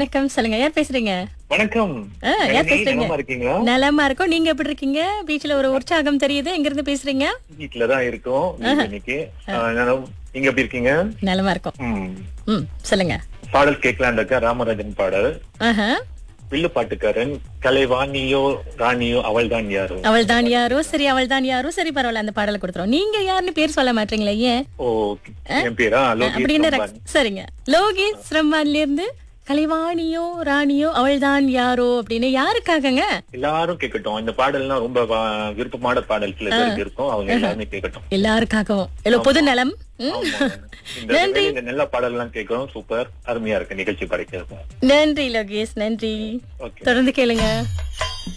வணக்கம் சொல்லுங்க யார் பேசுறீங்க வணக்கம் ஆ, யார் நளினி, பேசுறீங்க நலமா இருக்கீங்களா நலமா இருக்கோம் நீங்க எப்படி இருக்கீங்க பீச்ல ஒரு உற்சாகம் தெரியுது எங்க இருந்து பேசுறீங்க வீட்டுல தான் இருக்கோம் வீட்ல இன்னைக்கு ஆ, நானும்- நீங்க எப்படி இருக்கீங்க நலமா இருக்கோம் ம். ம் சொல்லுங்க பாடல் கேட்கலாம் இருக்க ராமராஜன் பாடல் ஆஹா வில்லு பாட்டுக்காரன் கலைவாணியோ ராணியோ அவள்தான் யாரோ அவள் தான் யாரோ சரி அவள் தான் யாரோ சரி பரவாயில்ல அந்த பாடலை கொடுத்துரும் நீங்க யாருன்னு பேர் சொல்ல மாட்டீங்களா ஏன் ஓ என் பேரா லோகேஷ் அப்படின்னு ரம்பான். ரக்- சரிங்க லோகேஷ் ரம்மான்ல இருந்து கலைவாணியோ ராணியோ அவள்தான் யாரோ அப்படின்னு யாருக்காகங்க எல்லாரும் கேட்கட்டும் இந்த பாடல்லாம் ரொம்ப வா- விருப்பமான பாடல் சில பேருக்கு இருக்கும் அவங்க எல்லாருமே கேட்கட்டும் எல்லாருக்காகவும் எவ்வளவு பொது நலம் ம். ஆமா. இந்த வேளை இந்த நல்ல பாடல் எல்லாம் கேட்கணும் சூப்பர் அருமையா இருக்கு நிகழ்ச்சி படைக்கிறது நன்றி லோகேஷ் நன்றி ஓகே தொடர்ந்து கேளுங்க